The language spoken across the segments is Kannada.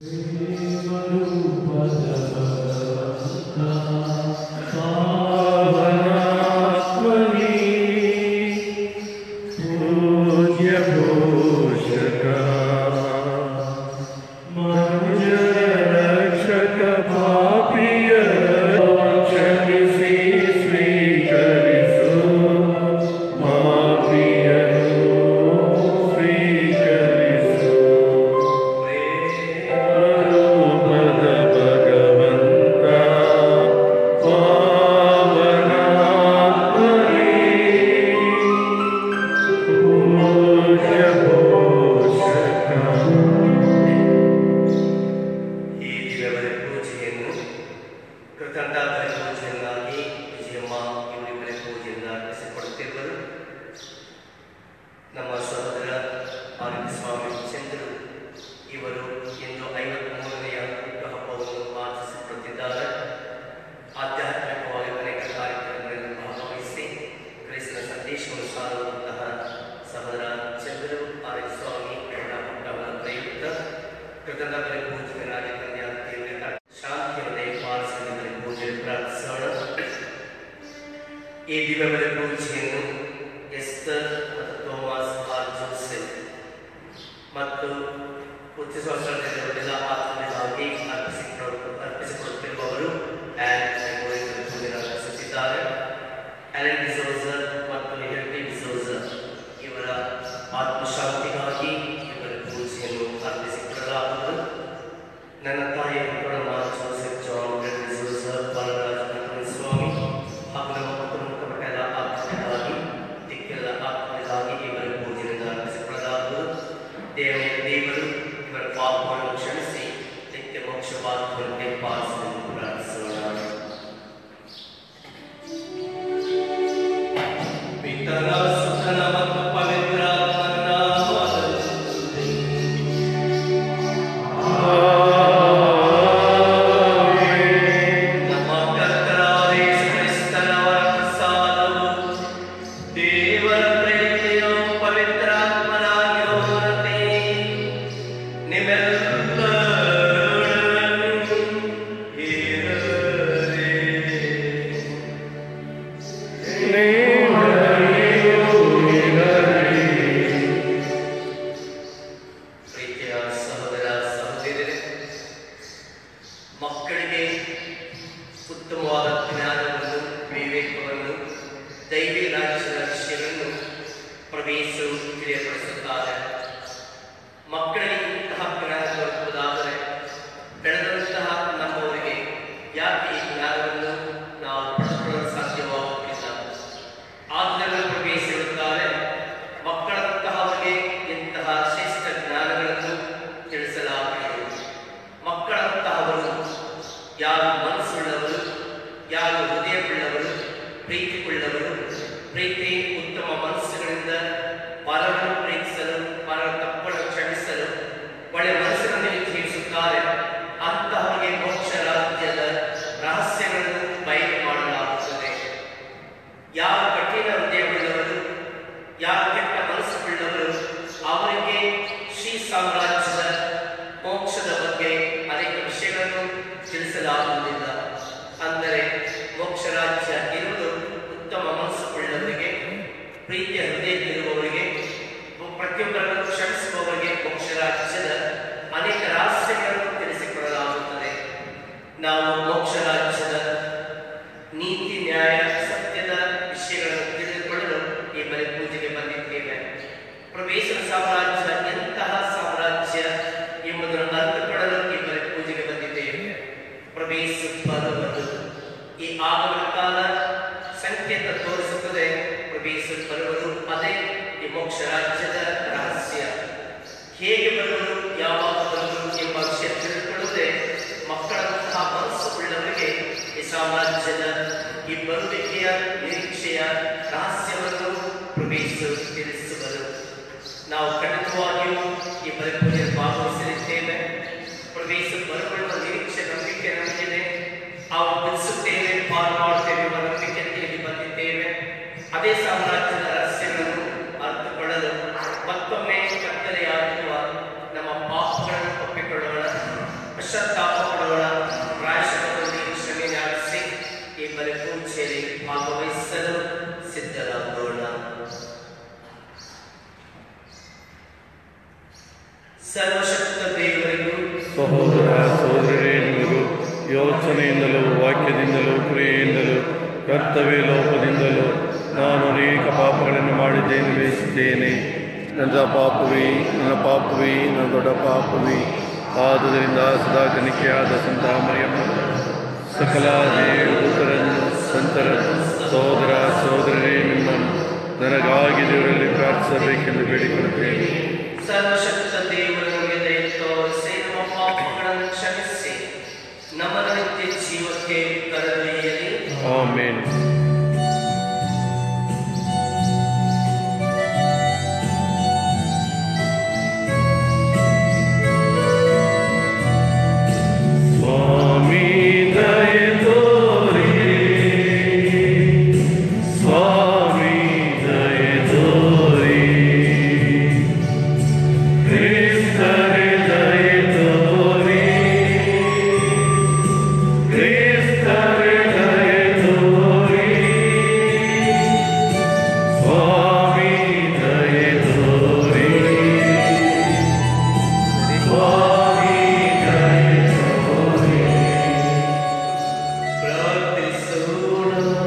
ಈ ದಿವ್ಯವರ ಪೂಜೆಯನ್ನು ಕೃತಜ್ಞ ಬಲಿ ಪೂಜೆಯನ್ನಾಗಿ ವಿಜಯಮ್ಮ ಇವರಿಬ್ಬರ ಪೂಜೆಯಿಂದ ಅರ್ಪಿಸಿಕೊಡುತ್ತಿರುವರು ನಮ್ಮ ಸಹೋದರ ಆನಂದ ಸ್ವಾಮಿ ಚಂದ್ರು ಇವರು ಇಂದು ಐವತ್ಮೂರನೆಯ ಹುಟ್ಟುಹಬ್ಬವನ್ನು ಆಚರಿಸಿಕೊಳ್ಳುತ್ತಿದ್ದಾರೆ ಆಧ್ಯಾತ್ಮಿಕವಾಗಿ ಅನೇಕ ಕಾರ್ಯಕ್ರಮಗಳಲ್ಲಿ ಭಾಗವಹಿಸಿ ಕ್ರಿಸ್ತನ ಸಂದೇಶವನ್ನು ಸಾರುವಂತಹ ಸಹೋದರ ಚಂದ್ರು ಆನಂದ ಸ್ವಾಮಿ ಅವರ ಹುಟ್ಟಹಬ್ಬದ ಪ್ರಯುಕ್ತ ಕೃತಜ್ಞ ಬಲಿ ಪೂಜಕರಾಗಿ ಕನ್ಯಾರ್ಥಿಯವರ ಶಾಂತಿಯ ಪಾಲಿಸಿದ ಪೂಜೆ ಪ್ರಾರ್ಥಿಸೋಣ ಈ ದಿವ್ಯವರ ಪೂಜೆಯನ್ನು ಎಸ್ತರ್ ಮತ್ತು ಥೋಮಸ್ ಆರ್ ಜೋಸೆಫ್ ಮತ್ತು ಉಚ್ಚಿಸುವ ಆತ್ಮವಾಗಿ ಅರ್ಪಿಸಿಕೊಡು ಅರ್ಪಿಸಿಕೊಡುತ್ತಿರುವವರು ಆ್ಯನ್ ಮೆಮೋರಿಯಲ್ ಪೂಜೆಯನ್ನು ಅರ್ಪಿಸುತ್ತಿದ್ದಾರೆ ಅಲೆನ್ ಡಿಸೋಜರ್ ಮತ್ತು ಹೆಲ್ಟಿ ಡಿಸೋಜರ್ ಇವರ ಆತ್ಮಶಾಂತಿಗಾಗಿ ಇವರ ಪೂಜೆಯನ್ನು ಅರ್ಪಿಸಿಕೊಡಲಾಗುವುದು ನನ್ನ ತಾಯಿ ಹುಟ್ಟುಡಮ್ಮ ಜೋಸೆಫ್ ಜಾನ್ ರೆಡ್ ಡಿಸೋಜರ್ ಬಾಲರಾಜ್ ಕಲ್ಪನೆ ಸ್ವಾಮಿ ಹಾಗೂ ನಮ್ಮ ಕುಟುಂಬ ಮಟ್ಟದ ಆತ್ಮಕ್ಕಾಗಿ ದಿಕ್ಕದ ಆತ್ಮಕ್ಕಾಗಿ ಇವರ ಪೂಜೆಯನ್ನು ಅರ್ಪಿಸಿಕೊಳ್ಳಲಾಗುವುದು ದೇವರ ದೇವರು ಇವರ ಪಾಪವನ್ನು ಕ್ಷಮಿಸಿ ನಿತ್ಯ ಮೋಕ್ಷವಾಗುವಂತೆ ಪಾಲಿಸಲು ಪ್ರಾರ್ಥಿಸೋಣ ಪಿತನ ಸುತನ ಮತ್ತು ಪವಿತ್ರಾತ್ಮನ ನಾಮದಲ್ಲಿ ನಮ್ಮ ಕರ್ತನಾದ ಯೇಸು ಕ್ರಿಸ್ತನವರ ಪ್ರಸಾದವು ದೇವರ ಪ್ರೇರಣೆಯು ಪವಿತ್ರಾತ್ಮನಾಗಿರುವಂತೆ ನಿಮ್ಮೆಲ್ಲರೊಡನೆ ಇರಲಿ. ಪ್ರೀತಿಯ ಸಹೋದರ ಸಹೋದರರೇ ಮಕ್ಕಳಿಗೆ ಉತ್ತಮವಾದ ಜ್ಞಾನವನ್ನು ವಿವೇಕವನ್ನು ದೈವಿ ರಾಜ್ಯದ ವಿಷಯವನ್ನು ಪ್ರವೇಶಿಸಲು ತಿಳಿಯಪಡಿಸುತ್ತಾರೆ ಮಕ್ಕಳಿಗೆ ಇಂತಹ ಜ್ಞಾನ ದೊರಕುವುದಾದರೆ ಬೆಳೆದಂತಹ ನಮ್ಮವರಿಗೆ ಯಾಕೆ ಈ ಜ್ಞಾನವನ್ನು ನಾವು ಪಡೆದುಕೊಳ್ಳಲು ಸಾಧ್ಯವಾಗುತ್ತಿಲ್ಲ ಆದ್ದರಿಂದ ಪ್ರವೇಶಿಸುತ್ತಾರೆ ಮಕ್ಕಳಂತಹವರಿಗೆ ಇಂತಹ ಶ್ರೇಷ್ಠ ಜ್ಞಾನಗಳನ್ನು ತಿಳಿಸಲಾಗುತ್ತದೆ ಮಕ್ಕಳಂತಹವರು ಯಾರು ಮನಸ್ಸುಳ್ಳವರು ಯಾರು ಹೃದಯವುಳ್ಳವರು ಪ್ರೀತಿಯುಳ್ಳವರು ಪ್ರೀತಿ ಉತ್ತಮ ಮನಸ್ಸುಗಳಿಂದ ಪರರನ್ನು ಪ್ರೀತಿಸಲು ಪರರ ತಪ್ಪನ್ನು ಕ್ಷಮಿಸಲು ಒಳ್ಳೆ ಮನಸ್ಸಿನಲ್ಲಿ ಜೀವಿಸುತ್ತಾರೆ ಅಂತಹವರಿಗೆ ಮೋಕ್ಷ ರಾಜ್ಯದ ರಹಸ್ಯಗಳನ್ನು ಬಯಲು ಮಾಡಲಾಗುತ್ತದೆ ಯಾವ ಕಠಿಣ ಹೃದಯವುಳ್ಳವರು ಯಾವ ಕೆಟ್ಟ ಮನಸ್ಸುಳ್ಳವರು ಅವರಿಗೆ ಶ್ರೀ ಸಾಮ್ರಾಜ್ಯದ ಮೋಕ್ಷದ ಬಗ್ಗೆ ಅನೇಕ ವಿಷಯಗಳನ್ನು ತಿಳಿಸಲಾಗುವುದಿಲ್ಲ ಅಂದರೆ ಮೋಕ್ಷ ರಾಜ್ಯ ಇರುವುದು ಉತ್ತಮ ಮನಸ್ಸುಳ್ಳವರಿಗೆ ಪ್ರೀತಿಯ ಹೃದಯದಲ್ಲಿರುವವರಿಗೆ ಪ್ರತಿಯೊಬ್ಬರನ್ನು ಕ್ಷಮಿಸುವವರಿಗೆ ಮೋಕ್ಷ ರಾಜ್ಯದ ಅನೇಕ ರಹಸ್ಯಗಳನ್ನು ತಿಳಿಸಿಕೊಡಲಾಗುತ್ತದೆ ನಾವು ಮೋಕ್ಷ ರಾಜ್ಯದ ನೀತಿ ನ್ಯಾಯ ಸತ್ಯದ ವಿಷಯಗಳನ್ನು ತಿಳಿದುಕೊಳ್ಳಲು ಈ ಬಲಿ ಪೂಜೆಗೆ ಬಂದಿದ್ದೇವೆ ಪ್ರವೇಶದ ಸಾಮ್ರಾಜ್ಯ ಎಂತಹ ಸಾಮ್ರಾಜ್ಯ ಎಂಬುದನ್ನು ಅರ್ಥಕೊಳ್ಳಲು ಈ ಬಲಿ ಪೂಜೆಗೆ ಬಂದಿದ್ದೇವೆ ಪ್ರವೇಶ ಬರುವುದು ಈ ಆಗಮನ ಕಾಲ ಸಂಕೇತ ತೋರಿಸುತ್ತದೆ ಪ್ರವೇಶ ಬರುವುದು ಅದೇ ಈ ಮೋಕ್ಷ ರಾಜ್ಯದ ರಹಸ್ಯ ಹೇಗೆ ಬರುವುದು ಯಾವಾಗ ಬರುವುದು ಎಂಬ ವಿಷಯ ತಿಳಿದುಕೊಳ್ಳುವುದೇ ಮಕ್ಕಳಂತಹ ಮನಸ್ಸು ಉಳ್ಳವರಿಗೆ ಈ ಸಾಮ್ರಾಜ್ಯದ ಈ ಬರುವಿಕೆಯ ನಿರೀಕ್ಷೆಯ ರಹಸ್ಯವನ್ನು ಪ್ರವೇಶಿಸು ತಿಳಿಸುವರು ನಾವು ಖಂಡಿತವಾಗಿಯೂ ಈ ಬಲಿಪೂಜೆಯಲ್ಲಿ ಭಾಗವಹಿಸಲಿದ್ದೇವೆ ಪ್ರವೇಶ ಬರುಗಳ ನಿರೀಕ್ಷೆ ನಂಬಿಕೆ ನಮಗಿದೆ ನಾವು ಬಿಡಿಸುತ್ತೇವೆ ಪಾಲು ಮಾಡುತ್ತೇವೆ ಎಂಬ ನಂಬಿಕೆಯಲ್ಲಿ ಇಲ್ಲಿ ಬಂದಿದ್ದೇವೆ ಅದೇ ಸಾಮ್ರಾಜ್ಯದ ರಹಸ್ಯಗಳನ್ನು ಅರ್ಥಕೊಳ್ಳಲು ಮತ್ತೊಮ್ಮೆ ಕತ್ತಲೆಯಾಗಿರುವ ನಮ್ಮ ಪಾಪಗಳನ್ನು ಒಪ್ಪಿಕೊಳ್ಳೋಣ ಪಶ್ಚಾತ್ತಾಪ ಪಡೋಣ ಪ್ರಾಯಶ್ಚಿತ್ತದಲ್ಲಿ ಕ್ಷಮೆ ಯಾಚಿಸಿ ಈ ಬಲಿಪೂಜೆಯಲ್ಲಿ ಭಾಗವಹಿಸಲು ಸಿದ್ಧರಾಗೋಣ ಸರ್ವಶಕ್ತ ದೇವರಿಗೂ ಸಹೋದರ ಸಹೋದರರೇ ನಿಮಗೂ ಯೋಚನೆಯಿಂದಲೂ ವಾಕ್ಯದಿಂದಲೂ ಕ್ರಿಯೆಯಿಂದಲೂ ಕರ್ತವ್ಯ ಲೋಪದಿಂದಲೂ ನಾನು ಅನೇಕ ಪಾಪಗಳನ್ನು ಮಾಡಿದ್ದೇನೆ ಬೇಯಿಸಿದ್ದೇನೆ ನನ್ನ ಪಾಪವೇ ನನ್ನ ಪಾಪವೇ ನನ್ನ ದೊಡ್ಡ ಪಾಪವೇ ಆದುದರಿಂದ ಸದಾ ಕನಿಕೆಯಾದ ಸಂತ ಮರಿಯಮ್ಮ ಸಕಲ ದೇವದೂತರನ್ನು ಸಂತರ ಸಹೋದರ ಸಹೋದರರೇ ನಿಮ್ಮನ್ನು ನನಗಾಗಿ ದೇವರಲ್ಲಿ ಪ್ರಾರ್ಥಿಸಬೇಕೆಂದು ಬೇಡಿಕೊಳ್ಳುತ್ತೇನೆ ಸರ್ವಶಕ್ತ ದೇವರು ನಮಗೆ ದಯ ತೋರಿಸಿ ನಮ್ಮ ಪಾಪಗಳನ್ನು ಕ್ಷಮಿಸಿ ನಮ್ಮನ್ನು ನಿತ್ಯ ಜೀವಕ್ಕೆ ಕರೆದೊಯ್ಯಲಿ ಆಮೇನ್ ಸ್ವಾಮಿ ದಯೆ ತೋರಿ ಸ್ವಾಮಿ ದಯೆ ತೋರಿ ಕ್ರಿಸ್ತರೇ ದಯೆ ತೋರಿ ಕ್ರಿಸ್ತರೇ ದಯೆ ತೋರಿ ಸ್ವಾಮಿ ದಯೆ ತೋರಿ ಸ್ವಾಮಿ ದಯೆ ತೋರಿ ಪ್ರಾರ್ಥಿಸೋಣ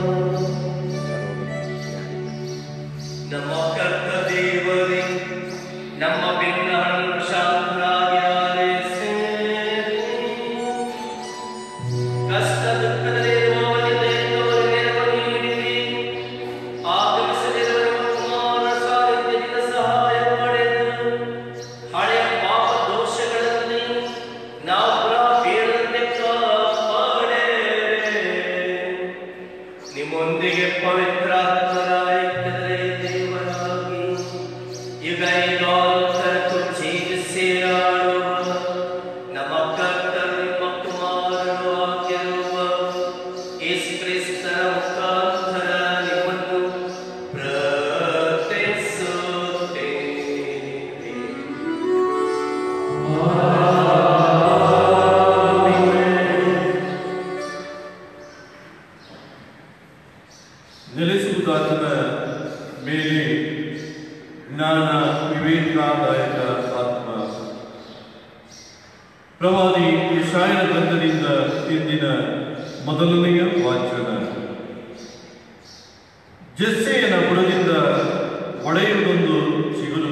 ನಮ್ಮ ಕರ್ತ ದೇವರೇ ನಮ್ಮ ವಿಘ್ನಗಳನ್ನು ಶಾಂತರಾಗಿ ಆಲಿಸಿ ಕಷ್ಟ ದುಃಖದಲ್ಲಿರುವವರಿಗೆ ದಯೆತೋರಿ ನೆರವು ನೀಡಿರಿ ಆಗಮಿಸದಿರುವ ಕುಮಾರ ಸಾನ್ನಿಧ್ಯದಿಂದ ಸಹಾಯ ಪಡೆದು ಹಳೆಯ ಪಾಪ ದೋಷಗಳಲ್ಲಿ ನಾವು ಪುನಃ ಬೀಳದಂತೆ ಕಾಪಾಡಿರಿ. ನಿಮ್ಮೊಂದಿಗೆ ಪವಿತ್ರಾತ್ಮರಾಯಿದ್ದರೆ ದೇವರಾಗಿ ಯುಗ ಯುಗಾಂತರಕ್ಕೂ ಜೀವಿಸಿ ಆಳುವ ನಮ್ಮ ಕರ್ತರು ನಿಮ್ಮ ಕುಮಾರರು ಆಗಿರುವ ಯೇಸು ಕ್ರಿಸ್ತರ ಮುಖಾಂತರ ನಿಮ್ಮನ್ನು ಪ್ರಾರ್ಥಿಸುತ್ತೇವೆ ನೆಲೆಸುವುದಾತನ ಮೇಲೆ ಜ್ಞಾನ ವಿವೇಕದಾಯಕ ಆತ್ಮ ಪ್ರವಾದಿ ಇಶಾಯನ ಗ್ರಂಥದಿಂದ ಇಂದಿನ ಮೊದಲನೆಯ ವಾಚನ ಜೆಸ್ಸೆಯನ ಬುಡದಿಂದ ಒಡೆಯುವುದೊಂದು ಚಿಗುರು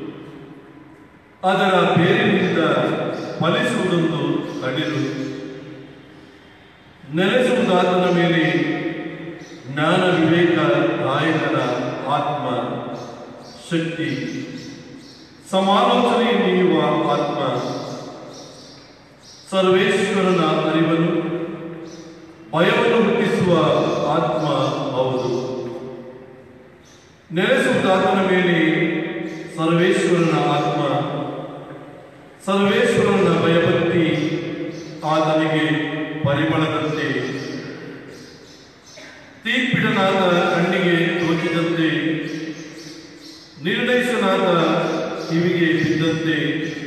ಅದರ ಬೇರಿನಿಂದ ಫಲಿಸುವುದೊಂದು ಕಡಿಲು ನೆಲೆಸುವುದಾತನ ಮೇಲೆ ಜ್ಞಾನ ವಿವೇಕ ನಾಯಕನ ಆತ್ಮ ಶಕ್ತಿ ಸಮಾಲೋಚನೆ ನೀಡುವ ಆತ್ಮ ಸರ್ವೇಶ್ವರನ ಅರಿವನ್ನು ಭಯವನ್ನು ಹುಟ್ಟಿಸುವ ಆತ್ಮ ಹೌದು ನೆಲೆಸುವುದಾತನ ಮೇಲೆ ಸರ್ವೇಶ್ವರನ ಆತ್ಮ ಸರ್ವೇಶ್ವರನ ಭಯಭಕ್ತಿ ಆತನಿಗೆ ಪರಿಮಳದಂತೆ ತೀರ್ಪಿಡನಾದ ಕಣ್ಣಿಗೆ ತೋಚಿದಂತೆ ನಿರ್ಣಯಿಸನಾದ ಕಿವಿಗೆ ಬಿದ್ದಂತೆ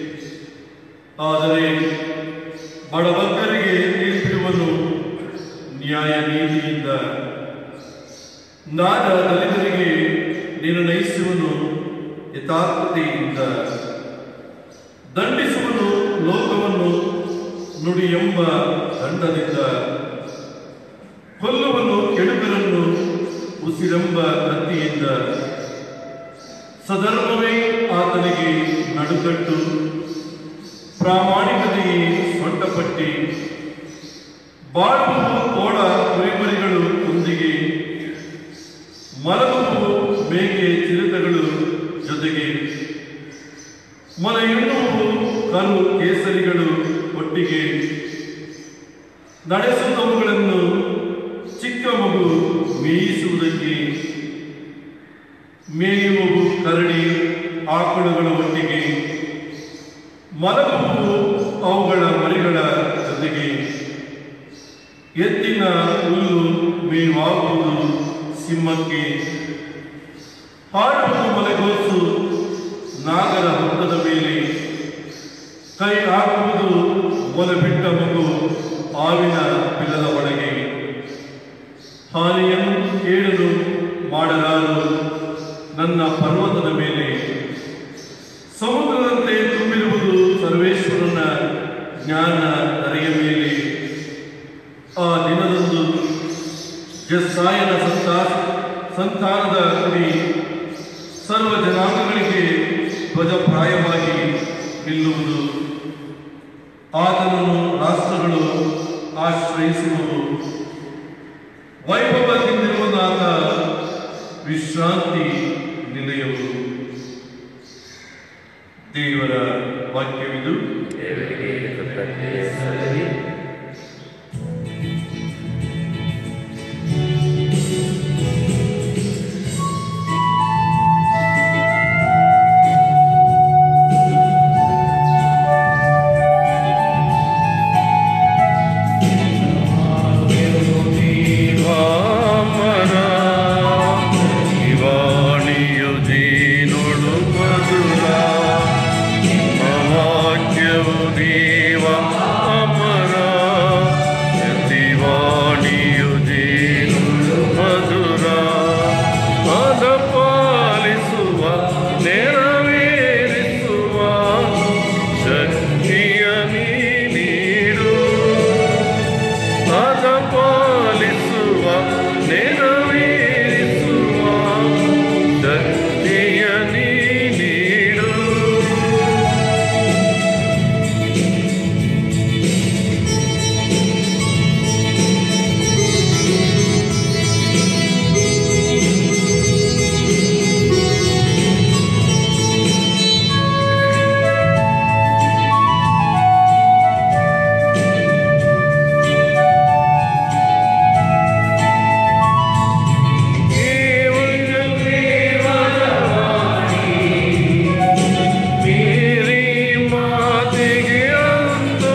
ಆದರೆ ಬಡಬಗ್ಗರಿಗೆ ತೀರ್ಪಿಡುವನು ನ್ಯಾಯ ನೀತಿಯಿಂದ ನಾಡ ದಲಿತರಿಗೆ ನಿರ್ಣಯಿಸುವನು ಯಥಾರ್ಥತೆಯಿಂದ ದಂಡಿಸುವನು ಲೋಕವನ್ನು ನುಡಿ ಎಂಬ ದಂಡದಿಂದ ಕೊಲ್ಲುವನು ಕೆಡುಕರನ್ನು ಉಸಿರೆಂಬ ಕತ್ತಿಯಿಂದ ಸಧರ್ಮವೇ ಆತನಿಗೆ ನಡುಕಟ್ಟು ಪ್ರಾಮಾಣಿಕತೆಯೇ ಸೊಂಟಪಟ್ಟಿ ಬಾಳುವು ಕೋಡ ಕುರಿಮರಿಗಳು ಒಂದಿಗೆ ಮಲಗುವು ಮೇಕೆ ಚಿರತೆಗಳು ಜೊತೆಗೆ ಮೊಲ ಎನ್ನುವು ಕರು ಕೇಸರಿಗಳು ಒಟ್ಟಿಗೆ ನಡೆಸುತ್ತವುಗಳನ್ನು ಚಿಕ್ಕ ಮಗು ಮೇಯಿಸುವುದಕ್ಕೆ ಮೇಯುವವು ಕರಡಿ ಆಕಳುಗಳ ಒಟ್ಟಿಗೆ ಮಲಗುವು ಅವುಗಳ ಮರಿಗಳ ಜೊತೆಗೆ ಎತ್ತಿನ ಹುಲ್ಲು ಮೇವಾಗುವುದು ಸಿಂಹಕ್ಕೆ ಹಾಡುವುದು ಮಲೆಗೋಸು ನಾಗರ ಹುತ್ತದ ಮೇಲೆ ಕೈ ಹಾಕುವುದು ಒಲೆ ಬಿಟ್ಟ ಮಗು ಹಾವಿನ ಬಿಲ್ಲದ ಒಳಗೆ ಹಾನಿಯನ್ನು ಕೇಳಲು ಮಾಡಲಾರು ನನ್ನ ಪರ್ವತದ ಮೇಲೆ ಸಮುದ್ರದಂತೆ ತುಂಬಿರುವುದು ಸರ್ವೇಶ್ವರನ ಜ್ಞಾನ ಧರೆಯ ಮೇಲೆ ಆ ದಿನದಂದು ಜಸ್ಸಾಯನ ಸಂತಾ ಸಂತಾನದ ಕುಡಿ ಸರ್ವ ಜನಾಂಗಗಳಿಗೆ ಧ್ವಜಪ್ರಾಯವಾಗಿ ನಿಲ್ಲುವುದು ಆತನನ್ನು ರಾಷ್ಟ್ರಗಳು ಆಶ್ರಯಿಸುವುದು ವೈಭವದಿಂದಿರುವುದಾದ ವಿಶ್ರಾಂತಿ ನಿಲಯವು ದೇವರ ವಾಕ್ಯವಿದು ದೇವರಿಗೆ ಕೃತಜ್ಞತೆ ಸಲ್ಲಲಿ ವಾಮನ ಇವಾಣಿಯು ಜೀನುಳು ಮಧುರ ವಾಕ್ಯವು ದೇವ ಅಮರ ದಿವಾಣಿಯು ಜೀನುಳು ಮಧುರ ಪದ ಪಾಲಿಸುವ ನೆರವೇರಿಸುವ ಶಕ್ತಿಯ ನೀ ನೀಡು ಪದ ಪಾಲಿಸುವ ನೆರವೇರಿಸುವ ಶಕ್ತಿಯ ನೀ ನೀಡು ಮೇರಿ ಮಾತೆಗೆ ಅಂದು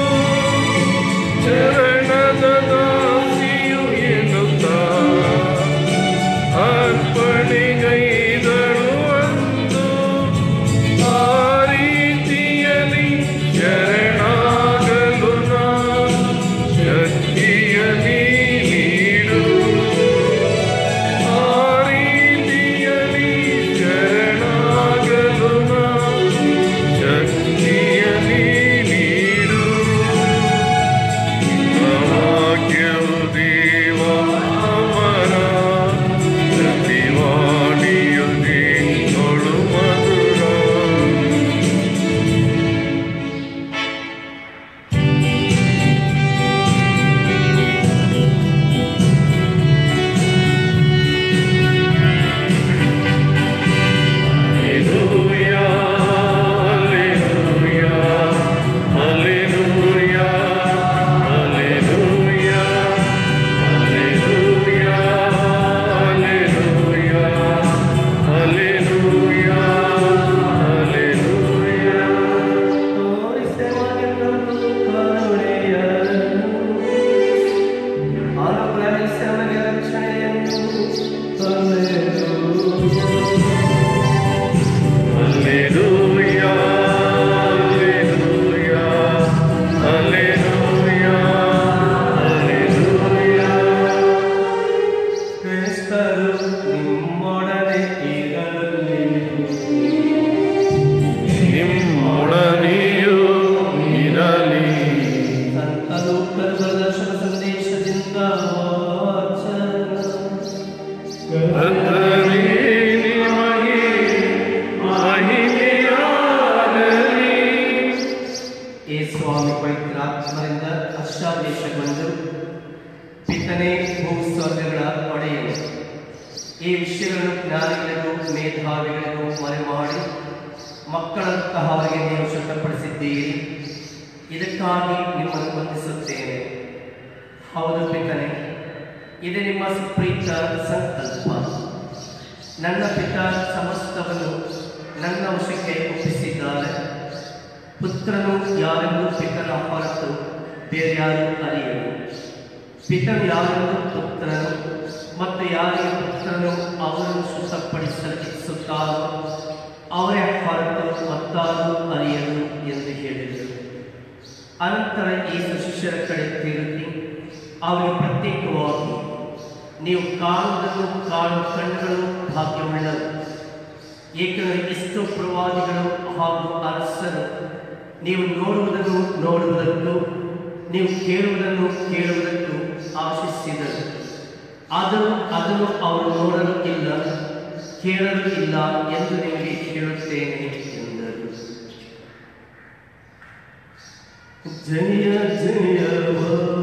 ಚರಣದ ದಾಸಿಯು ಎನ್ನುತ್ತಾ ಅರ್ಪಣೆಗೈದಳು ಅಂದು ಆ ರೀತಿಯಲ್ಲಿ ಶರಣಾಗಲು ನಾ ಶಕ್ತಿಯ ನೀ ನೀಡು ಆ ರೀತಿಯಲ್ಲಿ ಶರಣಾಗಲು ನಾ ಶಕ್ತಿಯ ನೀ ನೀಡು ವಾಕ್ಯವು ದೇವ ಅಮರ ದಿವಾಣಿಯು ನೋಡು ಮಧುರ Hallelujah, hallelujah, hallelujah, hallelujah, hallelujah, hallelujah, hallelujah, hallelujah. Hallelujah, hallelujah, hallelujah, hallelujah. ಕ್ರಿಸ್ತರು ನಿಮ್ಮೊಡನೆ ಇರಲಿ ನಿಮ್ಮೊಡನೆಯೂ ಇರಲಿ ಸಂತ ಲೂಕನ ದರ್ಶನ ಸಂದೇಶದಿಂದ ವಾಚನ ಕರ್ತನೇ ನಿಮಗೆ ಮಹಿಮೆಯಾಗಲಿ ಈ ಸ್ವಾಮಿ ಪವಿತ್ರಾತ್ಮರಿಂದ ಹರ್ಷಾದೇಶಗೊಂಡು ಪಿತನೇ ಭೂಸ್ವರ್ಗಗಳ ಒಡೆಯನು ಈ ವಿಷಯಗಳನ್ನು ಜ್ಞಾನಿಗಳಿಗೂ ಮೇಧಾವಿಗಳಿಗೂ ಮರೆಮಾಡಿ ಮಕ್ಕಳಂತಹವರಿಗೆ ನೀವು ಶುದ್ಧಪಡಿಸಿದ್ದೀರಿ ಇದಕ್ಕಾಗಿ ನಿಮ್ಮನ್ನು ವಂದಿಸುತ್ತೇನೆ ಹೌದು ಪಿತನೆ ಇದು ನಿಮ್ಮ ಸುಪ್ರೀತ ಸಂಕಲ್ಪ ನನ್ನ ಪಿತ ಸಮಸ್ತವನ್ನು ನನ್ನ ವಶಕ್ಕೆ ಒಪ್ಪಿಸಿದ್ದಾರೆ ಪುತ್ರನು ಯಾರೆಂದು ಪಿತನ ಹೊರತು ಬೇರೆ ಯಾರು ಅರಿಯರು ಪಿತನು ಯಾರೆಂದು ಪುತ್ರನು ಮತ್ತು ಯಾರಿಗೆ ಪುತ್ರನು ಅವರನ್ನು ಶುದ್ಧಪಡಿಸಲು ಇಚ್ಛಿಸುತ್ತಾರೋ ಅವರೇ ಹೊರತು ಮತ್ತಾರು ಅರಿಯರು ಎಂದು ಹೇಳಿದರು ಅನಂತರ ಯೇಸು ಶಿಷ್ಯರ ಕಡೆ ತಿರುಗಿ ಅವರಿಗೆ ಪ್ರತ್ಯೇಕವಾಗಿ ನೀವು ಕಾಣುವುದನ್ನು ಕಾಣುವ ಕಣ್ಣುಗಳು ಭಾಗ್ಯವುಳ್ಳವು ಏಕೆಂದರೆ ಎಷ್ಟೋ ಪ್ರವಾದಿಗಳು ಹಾಗೂ ಅರಸರು ನೀವು ನೋಡುವುದನ್ನು ನೋಡುವುದಕ್ಕೂ ನೀವು ಕೇಳುವುದನ್ನು ಕೇಳುವುದಕ್ಕೂ ಆಶಿಸಿದರು ಆದರೂ ಅದನ್ನು ಅವರು ನೋಡಲು ಇಲ್ಲ ಕೇಳಲು ಇಲ್ಲ ಎಂದು ನಿಮಗೆ ಹೇಳುತ್ತೇನೆ ಎಂದರು ಜಯ ಜಯವ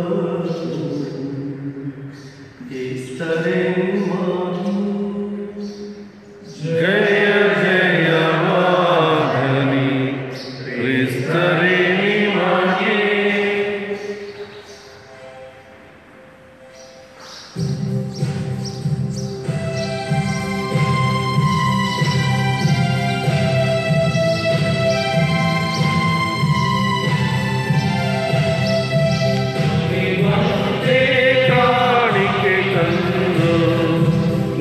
ಜಯ ಜಯವಾಗಲಿ ಕ್ರಿಸ್ತರೇ ನಿಮಗೆ ಕಾಣಿಕೆ ತಂದು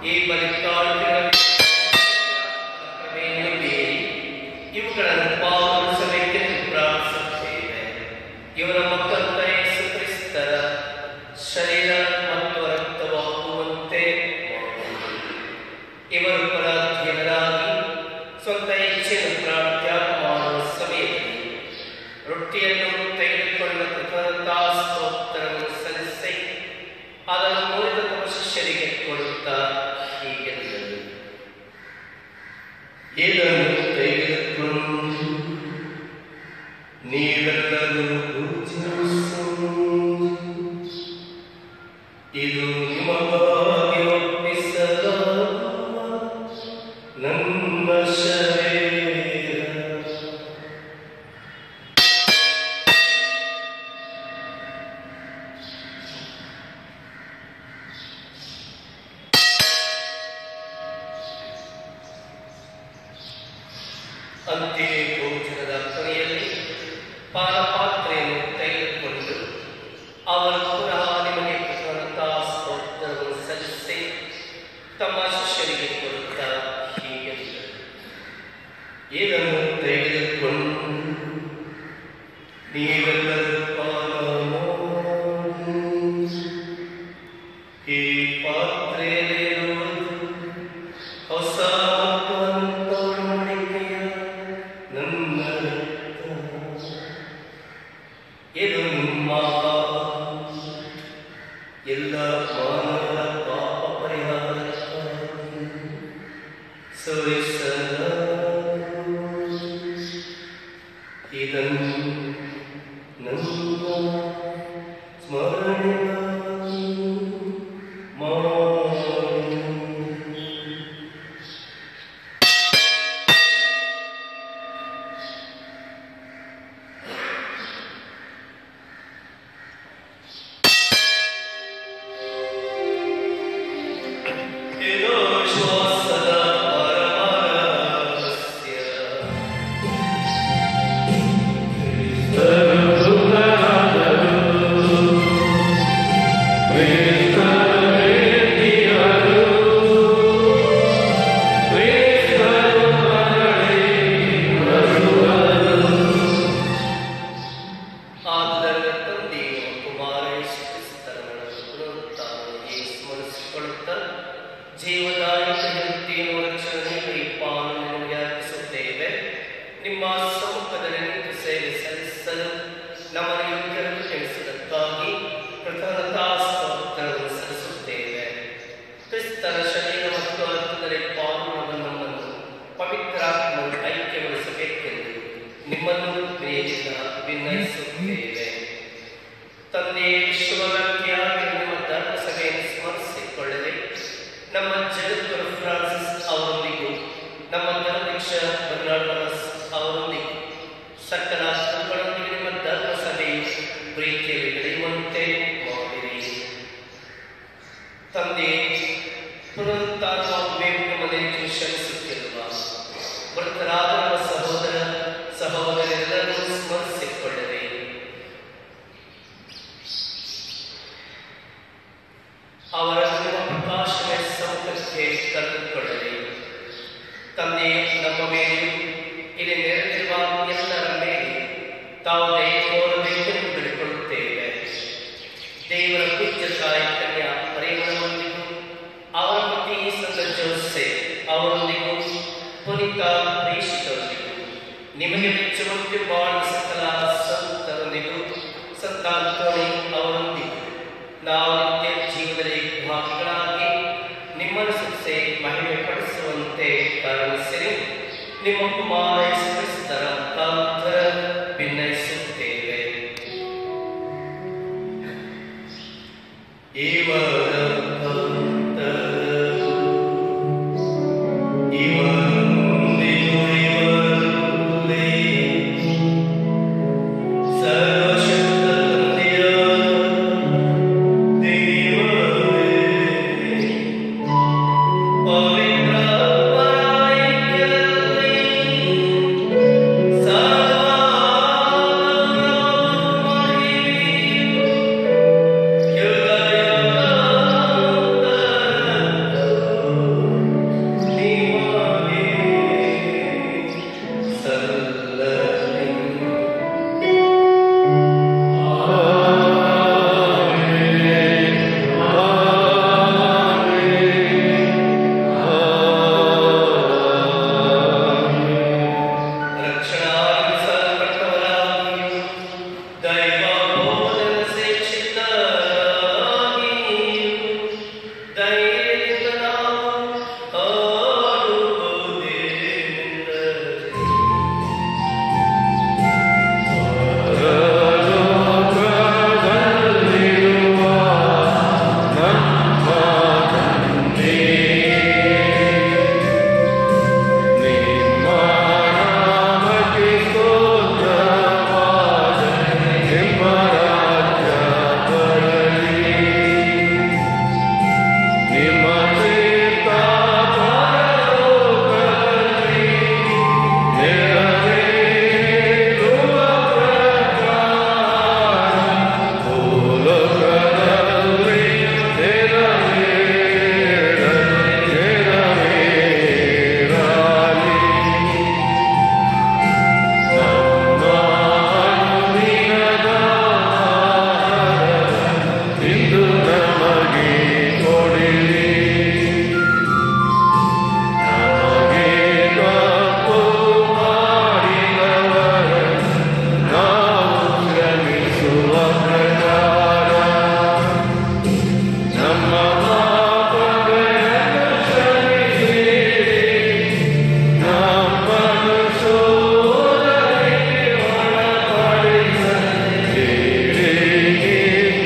ಈ ಬಲಿಷ್ಠಾಳುಗಳ ಕ್ರಮೇಣ ಮೀರಿ ಇವುಗಳನ್ನು ಪಾಲಿಸಬೇಕೆಂದು ಪ್ರಾರ್ಥಿಸುತ್ತೇವೆ ಇವರ ಮಕ್ಕಳ ಯೇಸು ಕ್ರಿಸ್ತರ ಶರೀರ ಮತ್ತು ರಕ್ತವಾಗುವಂತೆ ಮಾಡಿರಿ. ಇವರು ಪರಾಧೀನರಾಗಿ ಸ್ವಂತ ಇಚ್ಛೆಯನ್ನು ಪ್ರಾರ್ಥ್ಯಾಗ ಮಾಡುವ ಸಮಯದಲ್ಲಿ ರೊಟ್ಟಿಯನ್ನು ತೆಗೆದುಕೊಂಡು ಕೃತಜ್ಞತಾ ಸ್ತೋತ್ರವನ್ನು ಸಲ್ಲಿಸಿ ಅದನ್ನು ಮುರಿದ ತಮ್ಮ ಶಿಷ್ಯರಿಗೆ ಕೊಡುತ್ತಾ ಹೀಗೆಂದರು ಇದನ್ನು ತೆಗೆದುಕೊಂಡು ನೀವೆಲ್ಲರೂ ಭುಜಿಸು. ಇದು ನಿಮಗಾಗಿ ಒಪ್ಪಿಸಲಾಗುವ ನನ್ನ ಶರೀರ ಅಂತೆಯೇ ಭೋಜನದ ಕೊನೆಯಲ್ಲಿ ಪಾನಪಾತ್ರೆಯನ್ನು ತೆಗೆದುಕೊಂಡು ಅವರು ಪುನಃ ನಿಮಗೆ ಕೃತಜ್ಞತಾ ಸ್ತೋತ್ರವನ್ನು ಸಲ್ಲಿಸಿ ತಮ್ಮ ಶಿಷ್ಯರಿಗೆ ಕೊಡುತ್ತಾ ಹೀಗೆಂದರು ಇದನ್ನು ತೆಗೆದುಕೊಂಡು ನೀವೆಲ್ಲರೂ ಪಾನ ಮಾಡಿ. ಈ ಪಾತ್ರೆಯಲ್ಲಿರುವುದು ಹೊಸ ಮತ್ತು ಅಂತರ್ಮಡಿಕೆಯ ನನ್ನ ರಕ್ತ. ಇದು ನಿಮ್ಮ ಎಲ್ಲ ಮಾನವರ ಪಾಪ ಪರಿಹಾರಕ್ಕಾಗಿ ಸುರಿಸಲಾಗುವುದು. ಇದನ್ನು ನನ್ನ ಸ್ಮರಣೆಗಾಗಿ ಮಾಡಿ ಏನೋ ಶ್ವಾಸದ ಪರಮಾರಸ್ಯ ಆದ್ದರಿಂದ ತಂದೆಯು ಕುಮಾರ ಯೇಸು ಕ್ರಿಸ್ತರನ್ನು ಪುನರುತ್ಥಾನಕ್ಕೆ ಸ್ಮರಿಸಿಕೊಳ್ಳುತ್ತಾ ಜೀವದಾಯಕ ಶಕ್ತಿಯನ್ನು ರಕ್ಷಣೆಗೆ ಪಾಲನೆ ನಿಮಗೆ ಅರ್ಪಿಸುತ್ತೇವೆ ನಿಮ್ಮ ಸಮ್ಮುಖದಲ್ಲಿ ನಿಂತು ಸೇವೆ ಸಲ್ಲಿಸಲು ನಮ್ಮನ್ನು ಯೋಗ್ಯರನ್ನು ಎಣಿಸಿದ್ದಕ್ಕಾಗಿ ಕೃತಜ್ಞತಾ ಸ್ತೋತ್ರವನ್ನು ಸಲ್ಲಿಸುತ್ತೇವೆ ಕ್ರಿಸ್ತರ ಶರೀರ ಮತ್ತು ಅರ್ಥದಲ್ಲಿ ಪಾಲ್ಗೊಳ್ಳುವ ನಮ್ಮನ್ನು ಪವಿತ್ರಾತ್ಮನು ಐಕ್ಯಗೊಳಿಸಬೇಕೆಂದು ನಿಮ್ಮನ್ನು ಪ್ರೇರಿತ ವಿನಯಿಸುತ್ತೇವೆ ತಂದೆ ವಿಶ್ವವ್ಯಾಪಿಯಾಗಿ ನಿಮ್ಮ ಧರ್ಮಸಭೆಯನ್ನು ಸ್ಮರಿಸಿಕೊಳ್ಳದೆ ನಮ್ಮ ಜಗದ್ಗುರು ಫ್ರಾನ್ಸಿಸ್ ಅವರೊಂದಿಗೂ ನಮ್ಮ ಧರ್ಮದೀಕ್ಷ ಬರ್ನಾರ್ಡಸ್ ಅವರೊಂದಿಗೂ ಸಕಲ ಗುರುಗಳೊಂದಿಗೆ ನಿಮ್ಮ ಧರ್ಮಸಭೆಯು ಪ್ರೀತಿಯಲ್ಲಿ ಬೆಳೆಯುವಂತೆ ಮಾಡಿರಿ ತಂದೆ ಪುನರುತ್ಥಾನವಾಗಬೇಕು ಮನೆಗೆ ಶ್ರಮಿಸುತ್ತಿರುವ ಮೃತರಾದ ನಮ್ಮ ಸಹೋದರ ಸಹೋದರೆಲ್ಲರನ್ನು ಸ್ಮರಿಸಿಕೊಳ್ಳದೆ ಅವರನ್ನು ನಿಮ್ಮ ಪ್ರಕಾಶನ ಸೌಕರ್ಯಕ್ಕೆ ಕರೆದುಕೊಳ್ಳದೆ ತಂದೆ ನಮ್ಮ ಮೇಲೆ ಇಲ್ಲಿ ನೆರೆದಿರುವ ಎಲ್ಲರ ಮೇಲೆ ತಾವು ದಯ ತೋರಬೇಕೆಂದು ಬೇಡಿಕೊಳ್ಳುತ್ತೇವೆ ದೇವರ ಪೂಜ್ಯ ತಾಯಿ ಕನ್ಯಾ ಪರಿಮಳವೊಂದಿಗೂ ಅವರ ಪತಿ ಸಂತ ಜೋಸೆ ಅವರೊಂದಿಗೂ ಪುನೀತ ಪ್ರೇಷಿತರೊಂದಿಗೂ ನಿಮಗೆ ಮೆಚ್ಚುವಂತೆ ಬಾಳ ಸಕಲ ಸಂತರೊಂದಿಗೂ ಸಂತ ಅಂತೋಣಿ ಅವರೊಂದಿಗೂ ನಾವು ನಿತ್ಯ ಜೀವನದಲ್ಲಿ ಭಾಗಿಗಳಾಗಿ ನಿಮ್ಮನ್ನು ಸುತ್ತೆ ಮಹಿಮೆ ಪಡಿಸುವಂತೆ ಕಾರಣಿಸಿರಿ ನಿಮ್ಮ ಕುಮಾರ ಯೇಸು ಕ್ರಿಸ್ತರ ಮುಖಾಂತರ ಭಿನ್ನಯಿಸುತ್ತೇವೆ ಇವರ ಭಕ್ತರು ಇವರೊಂದಿಗೂ ಇವರಲ್ಲಿ ಸರ್ವಶಕ್ತ ತಂದೆಯಾದ ದೇವರೇ, ಪವಿತ್ರ ಐಕ್ಯದಲ್ಲಿ ಸರ್ವ ಮಹಿಮೆಯು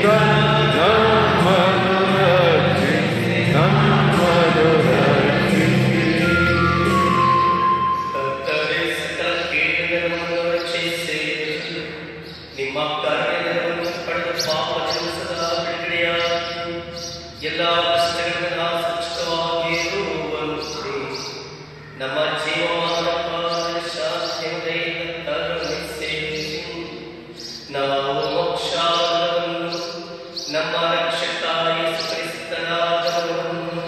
ನಮ್ಮನ್ನು ರಕ್ಷಿಸಿ ನಮ್ಮನ್ನು ರಕ್ಷಿಸಿ ಕರ್ತವೇ ಸಕಲ ಕೀಟಗಳನ್ನು ರಕ್ಷಿಸಿ ನಿಮ್ಮ ಕಾರ್ಯವನ್ನು ಪಡೆದ ಪಾಪವನ್ನು ಸದಾ ಬಿಡುಗಡೆಯಾಗಿ ಎಲ್ಲ ಕಷ್ಟಗಳಿಂದ ಸ್ವಚ್ಛವಾಗಿರುವಂತೆ ನಮ್ಮ ಜೀವಮಾನ ಕಾಲ ಶಾಂತಿಯಿಂದ ಕರುಣಿಸಿ ನಾವು ಮೋಕ್ಷವನ್ನು ನಮ್ಮ ರಕ್ಷಕ ಯೇಸು ಕ್ರಿಸ್ತನಾದವರನ್ನು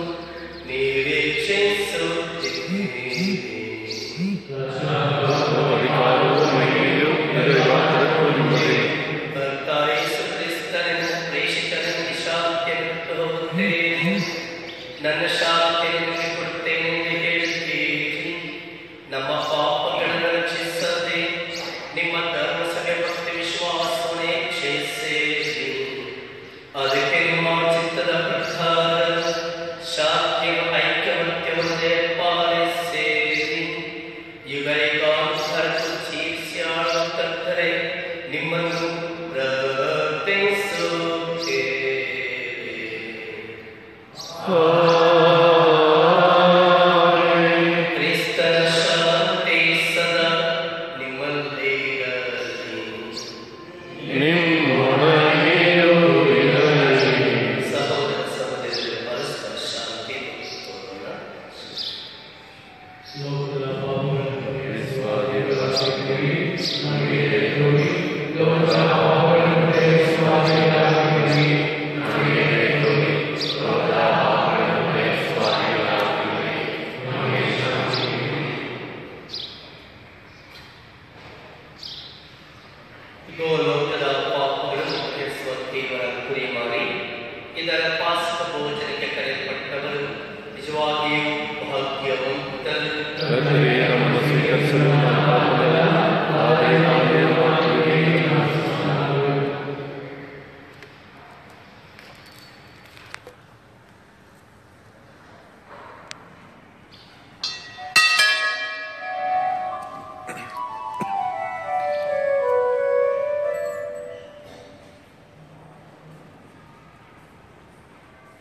ನಿರೀಕ್ಷಿಸುತ್ತೇವೆ ಅಧಿಕಾರವು ಮಹಿಮೆಯು ದೈವಾಂತರಕ್ಕೂ ನಿಮ್ಮದೇ ಕರ್ತಾರೇ ಸುಕ್ರಿಸ್ತನನ್ನು ಪ್ರೇಷಿತನನ್ನು ಶಾಂತಿಯನ್ನು ಹೋಗುತ್ತೇನೆ ನನ್ನ ಶಾಂತಿಯನ್ನು ನಿಮಗೆ ಕೊಡುತ್ತೇನೆ ಎಂದು ಹೇಳುತ್ತೀರಿ ನಮ್ಮ ಪಾಪಗಳನ್ನು ರಕ್ಷಿಸದೆ ನಿಮ್ಮ ಧರ್ಮ ಸಭೆ ಭಕ್ತಿ ವಿಶ್ವಾಸವನ್ನೇ ಕ್ಷಯಿಸಿರಿ ಅದಕ್ಕೆ ನಿಮ್ಮ ಚಿತ್ತದ ಪ್ರಕಾರ ಶಾಂತಿಯ ಐಕ್ಯಮತ್ಯವನ್ನೇ ಪಾಲಿಸಿರಿ ಯುಗ ಯುಗಾಂತರಕ್ಕೂ ಜೀವಿಸಿಯಾಳ ಕರ್ತರೆ ನಿಮ್ಮನ್ನು ಪ್ರಾರ್ಥಿಸುತ್ತೇವೆ ಕ್ರಿಸ್ತನ ಶಾಂತಿ ಸದಾ ನಿಮ್ಮಲ್ಲಿರಲಿ ನಿಮ್ಮೊಡನೆಯೂ ಇರಲಿ ಸಹೋದರ ಸಹೋದರರು ಪರಸ್ಪರ ಶಾಂತಿ ತೋರೋಣ ಇಗೋ ಲೋಕದ ಪಾಪಗಳನ್ನು ಕೆಡಿಸುವ ದೇವರ ಕುರಿ ಮಾಡಿ ಇದರ ಪಾಸ್ಕ ಭೋಜನಕ್ಕೆ ಕರೆಯಲ್ಪಟ್ಟವರು ನಿಜವಾಗಿಯೂ ಭಾಗ್ಯವಂತರು ಕರ್ತನೇ ನಮ್ಮನ್ನು ಸ್ವೀಕರಿಸಲು ನಮ್ಮ ಪಾಪಗಳ ಆದರೆ ನಾವೇ ಮಾಡ್ತೀವಿ ಿ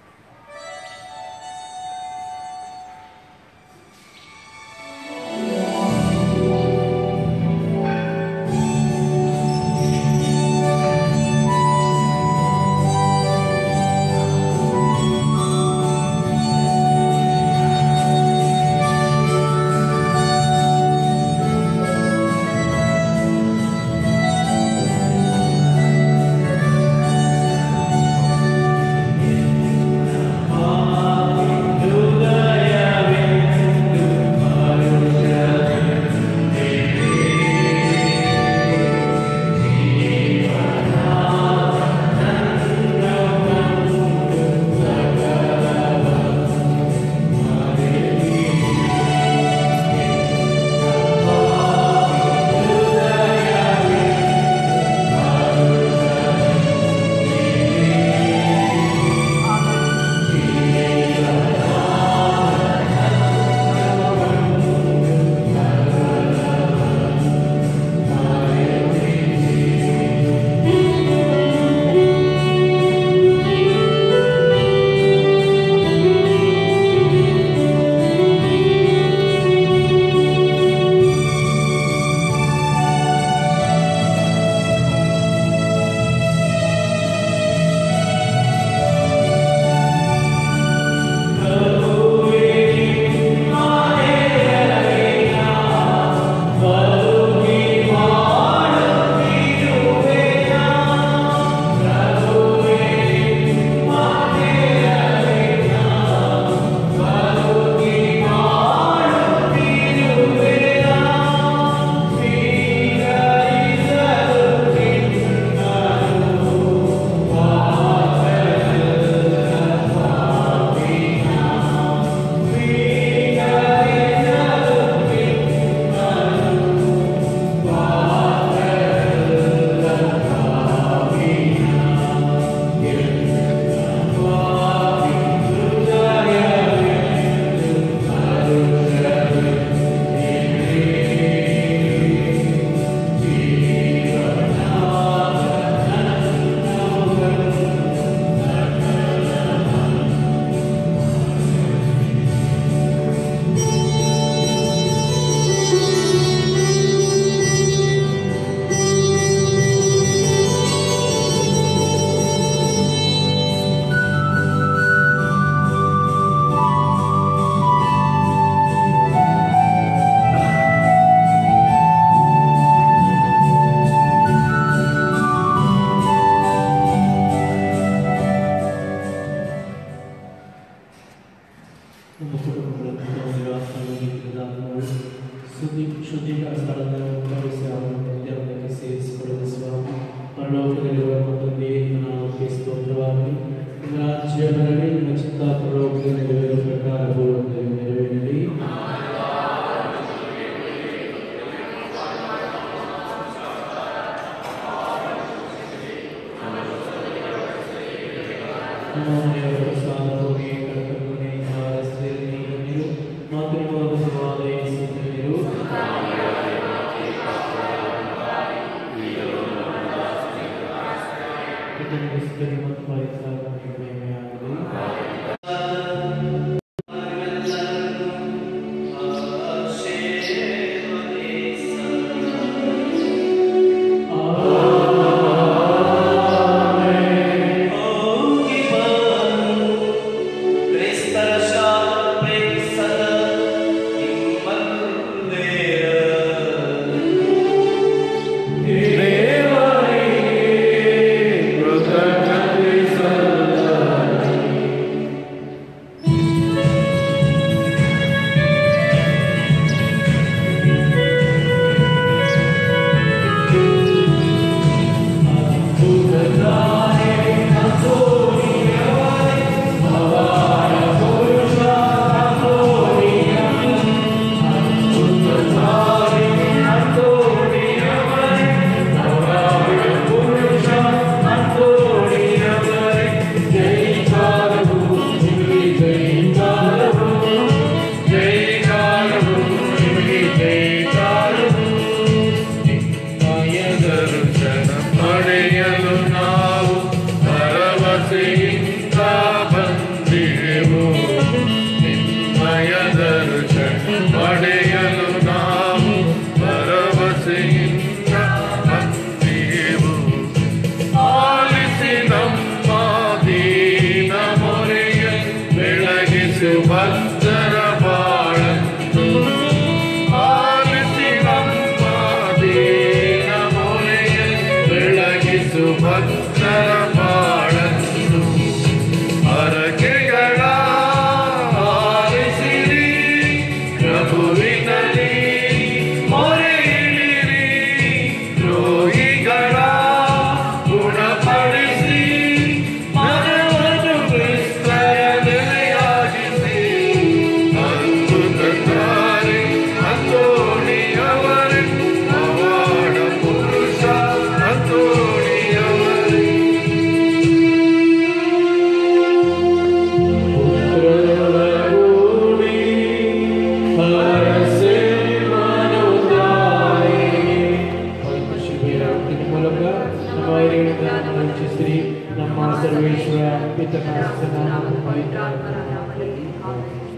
ರಾಜ್ಯಗಳಲ್ಲಿ ನಿಮ್ಮ ಚಿತ್ತಾಪೂರ್ವಕವಾಗಿ ನೆರವೇರುವ ಪ್ರಕಾರ ಪೂರ್ವಕವಾಗಿ ನೆರವೇರಲಿ ನಮ್ಮನೆಯವರ ಪ್ರಸಾದವಾಗಿ ಕರ್ತವ್ಯನೇ ಆರಸ್ತಿಯಲ್ಲಿ ನೀರು ಮಾತೃವಾದ ಸವಾದ ಯೇಸುವಿನರು ಇದನ್ನು ಸ್ತುತಿ ಮತ್ತು ಪರಿಸಾರಕ್ಕೆ ಮಹಿಮೆಯಾಗಲಿ ಪಡೆಯಲು ನಾವು ಭರವಸೆಯಿಂದ ಬಂದಿರುವು ನಿಮ್ಮಯ ದರ್ಶನ ಪಡೆಯಲು ನಾವು ಭರವಸೆಯಿಂದ ಬಂದಿರುವು ಆಲಿಸಿ ನಮ್ಮ ದೀನ ಮೊರೆಯ ಬೆಳಗಿಸು ಭಕ್ತರ ಬಾಳನ್ನು ಆಲಿಸಿ ನಮ್ಮ ದೀನ ಮೊರೆಯ ಬೆಳಗಿಸು ಭಕ್ತರ ಬಾಳನ್ನು ಹರಕೆಗಳ ಆಲಿಸಿರಿ ಪ್ರಭುವಿನಲ್ಲಿ ಮೊರೆಯಿಡಿರಿ ರೋಗಿಗಳ ಗುಣಪಡಿಸಿ ಮನವನ್ನು ಕ್ರಿಸ್ತರ ನೆಲೆಯಾಗಿಸಿ ಅದ್ಭುತ ತಾರೆ ಅಂತೋಣಿಯವರೇ ಪವಾಡ ಪುರುಷ ಅಂತೋಣಿಯವರೇ ಪುತ್ರರೊಳಗೂಡಿ ಹರಸೆ ಮಾಡುತ್ತಾಯಿ. ಪವಿತ್ರ ಶಿಬಿರ ಹುಟ್ಟಿನ ಮೂಲಕ ನಮ್ಮ ಹಿರಿಯರಿಂದ ನಮ್ಮನ್ನು ರಕ್ಷಿಸಿರಿ ನಮ್ಮ ಸರ್ವೇಶ್ವರ ಪಿತನ ನಾಮದಲ್ಲಿ